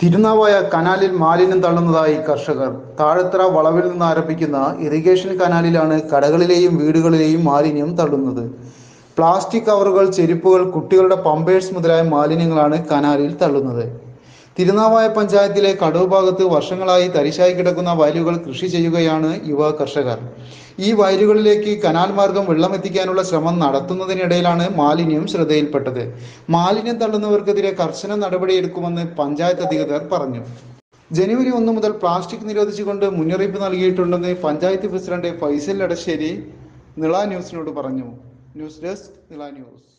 തിരുനാവായ കനാലിൽ മാലിന്യം തള്ളുന്നതായി കർഷകർ താഴത്തറ വളവിൽ നിന്ന് ആരംഭിക്കുന്ന ഇറിഗേഷൻ കനാലിലാണ് കടകളിലെയും വീടുകളിലെയും മാലിന്യം തള്ളുന്നത് പ്ലാസ്റ്റിക് കവറുകൾ ചെരുപ്പുകൾ കുട്ടികളുടെ പമ്പേഴ്സ് മുതലായ മാലിന്യങ്ങളാണ് കനാലിൽ തള്ളുന്നത് തിരുനാവായ പഞ്ചായത്തിലെ കടവ് ഭാഗത്ത് വർഷങ്ങളായി തരിശായി കിടക്കുന്ന വയലുകൾ കൃഷി ചെയ്യുകയാണ് യുവ കർഷകർ ഈ വയലുകളിലേക്ക് കനാൽ മാർഗം വെള്ളമെത്തിക്കാനുള്ള ശ്രമം നടത്തുന്നതിനിടയിലാണ് മാലിന്യം ശ്രദ്ധയിൽപ്പെട്ടത് മാലിന്യം തള്ളുന്നവർക്കെതിരെ കർശന നടപടിയെടുക്കുമെന്ന് പഞ്ചായത്ത് അധികൃതർ പറഞ്ഞു ജനുവരി ഒന്ന് മുതൽ പ്ലാസ്റ്റിക് നിരോധിച്ചുകൊണ്ട് മുന്നറിയിപ്പ് നൽകിയിട്ടുണ്ടെന്ന് പഞ്ചായത്ത് പ്രസിഡന്റ് ഫൈസൽ എടശ്ശേരി നിള ന്യൂസിനോട് പറഞ്ഞു ന്യൂസ് ഡെസ്ക് നിള ന്യൂസ്